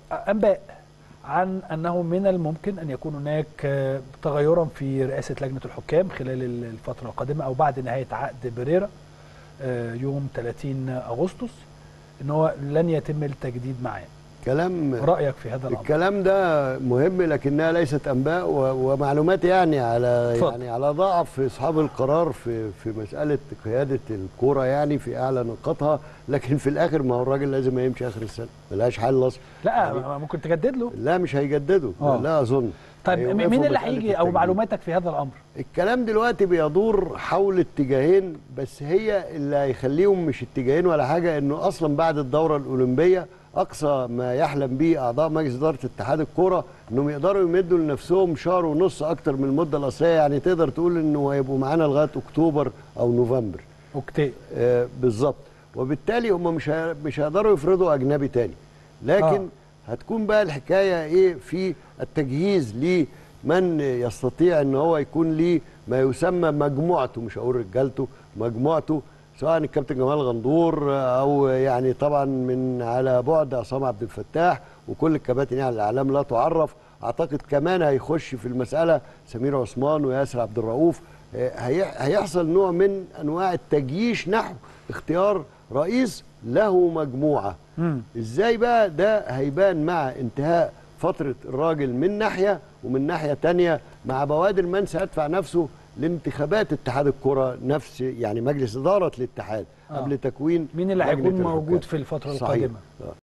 انباء عن انه من الممكن ان يكون هناك آه، تغيرا في رئاسه لجنه الحكام خلال ال- الفتره القادمه او بعد نهايه عقد بريرا آه، يوم 30 اغسطس ان هو لن يتم التجديد معاه كلام رايك في هذا الامر الكلام ده مهم لكنها ليست انباء و- ومعلومات يعني على اتفضل. يعني على ضعف اصحاب القرار في في مساله قياده الكره يعني في اعلى نقاطها لكن في الاخر ما هو الراجل لازم يمشي اخر السنه ملهاش حل اصلا لا ممكن تجدد له لا مش هيجددوا آه. لا اظن طيب هيوقفوا مين اللي مسألة هيجي او التجديد. معلوماتك في هذا الامر الكلام دلوقتي بيدور حول اتجاهين بس هي اللي هيخليهم مش اتجاهين ولا حاجه انه اصلا بعد الدوره الاولمبيه اقصى ما يحلم به اعضاء مجلس اداره اتحاد الكوره انهم يقدروا يمدوا لنفسهم شهر ونص اكتر من المده الاصليه يعني تقدر تقول انه هيبقوا معانا لغايه اكتوبر او نوفمبر اوكي آه بالظبط وبالتالي هم مش هي- مش هيقدروا يفرضوا اجنبي تاني لكن آه. آه. هتكون بقى الحكايه ايه في التجهيز لمن يستطيع ان هو يكون ليه ما يسمى مجموعته مش هقول رجالته مجموعته سواء الكابتن جمال غندور آه، او يعني طبعا من على بعد عصام عبد الفتاح وكل الكباتن يعني الاعلام لا تعرف اعتقد كمان هيخش في المساله سمير عثمان وياسر عبد الرؤوف آه، هي- هيحصل نوع من انواع التجييش نحو اختيار رئيس له مجموعه مم. ازاي بقى ده هيبان مع انتهاء فتره الراجل من ناحيه ومن ناحيه تانية مع بوادر من سيدفع نفسه لانتخابات اتحاد الكره نفس يعني مجلس اداره الاتحاد آه. قبل تكوين مين اللي لجنة هيكون الحكام. موجود في الفتره صحيح. القادمه آه.